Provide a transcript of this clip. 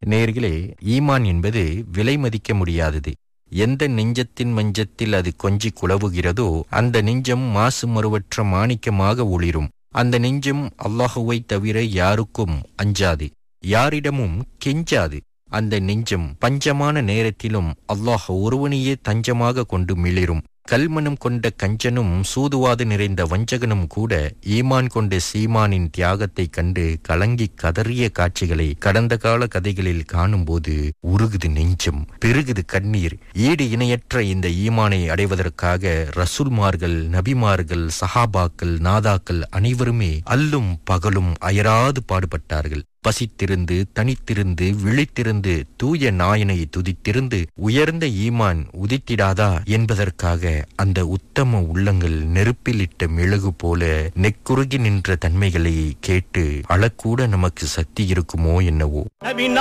நேர்களே ஈமான் என்பது விலை மதிக்க முடியாதது எந்த நெஞ்சத்தின் மஞ்சத்தில் அது கொஞ்சி குழவுகிறதோ அந்த நெஞ்சம் மாசு மறுவற்ற மாணிக்கமாக ஒளிரும் அந்த நெஞ்சம் அல்லாஹுவை தவிர யாருக்கும் அஞ்சாது யாரிடமும் கெஞ்சாது அந்த நெஞ்சம் பஞ்சமான நேரத்திலும் அல்லாஹ் ஒருவனையே தஞ்சமாக கொண்டு மிளிரும் கல்மனம் கொண்ட கஞ்சனும் சூதுவாது நிறைந்த வஞ்சகனும் கூட ஈமான் கொண்ட சீமானின் தியாகத்தைக் கண்டு கலங்கி கதறிய காட்சிகளை கடந்த கால கதைகளில் காணும்போது உருகுது நெஞ்சம் பெருகுது கண்ணீர் ஈடு இணையற்ற இந்த ஈமானை அடைவதற்காக ரசூல்மார்கள் நபிமார்கள் சஹாபாக்கள் நாதாக்கள் அனைவருமே அல்லும் பகலும் அயராது பாடுபட்டார்கள் பசித்திருந்து தனித்திருந்து விழித்திருந்து தூய நாயனை துதித்திருந்து உயர்ந்த ஈமான் உதித்திடாதா என்பதற்காக அந்த உத்தம உள்ளங்கள் நெருப்பிலிட்ட மெழுகு போல நெக்குருகி நின்ற தன்மைகளை கேட்டு அழக்கூட நமக்கு சக்தி இருக்குமோ என்னவோ